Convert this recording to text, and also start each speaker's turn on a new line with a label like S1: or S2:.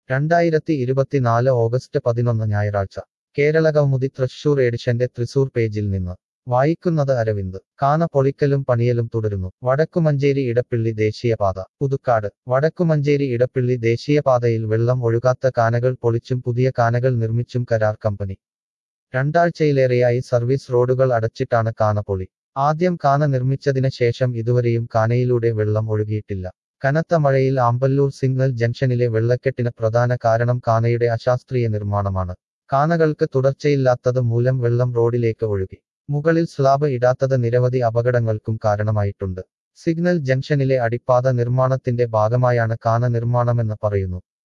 S1: രണ്ടായിരത്തി ഇരുപത്തിനാല് ഓഗസ്റ്റ് പതിനൊന്ന് ഞായറാഴ്ച കേരളകൗമുദി തൃശൂർ എഡിഷന്റെ തൃശൂർ പേജിൽ നിന്ന് വായിക്കുന്നത് അരവിന്ദ് കാന പൊളിക്കലും പണിയലും തുടരുന്നു വടക്കുമഞ്ചേരി ഇടപ്പിള്ളി ദേശീയപാത പുതുക്കാട് വടക്കുമഞ്ചേരി ഇടപ്പിള്ളി ദേശീയപാതയിൽ വെള്ളം ഒഴുകാത്ത കാനകൾ പൊളിച്ചും പുതിയ കാനകൾ നിർമ്മിച്ചും കരാർ കമ്പനി രണ്ടാഴ്ചയിലേറെയായി സർവീസ് റോഡുകൾ അടച്ചിട്ടാണ് കാന പൊളി ആദ്യം കാന നിർമ്മിച്ചതിന് ശേഷം ഇതുവരെയും കാനയിലൂടെ വെള്ളം ഒഴുകിയിട്ടില്ല കനത്ത മഴയിൽ ആമ്പല്ലൂർ സിഗ്നൽ ജംഗ്ഷനിലെ വെള്ളക്കെട്ടിന് പ്രധാന കാരണം കാനയുടെ അശാസ്ത്രീയ നിർമ്മാണമാണ് കാനകൾക്ക് തുടർച്ചയില്ലാത്തത് മൂലം വെള്ളം റോഡിലേക്ക് ഒഴുകി മുകളിൽ സ്ലാബ് ഇടാത്തത് നിരവധി അപകടങ്ങൾക്കും കാരണമായിട്ടുണ്ട് സിഗ്നൽ ജംഗ്ഷനിലെ അടിപ്പാത നിർമ്മാണത്തിന്റെ ഭാഗമായാണ് കാന നിർമ്മാണമെന്ന് പറയുന്നു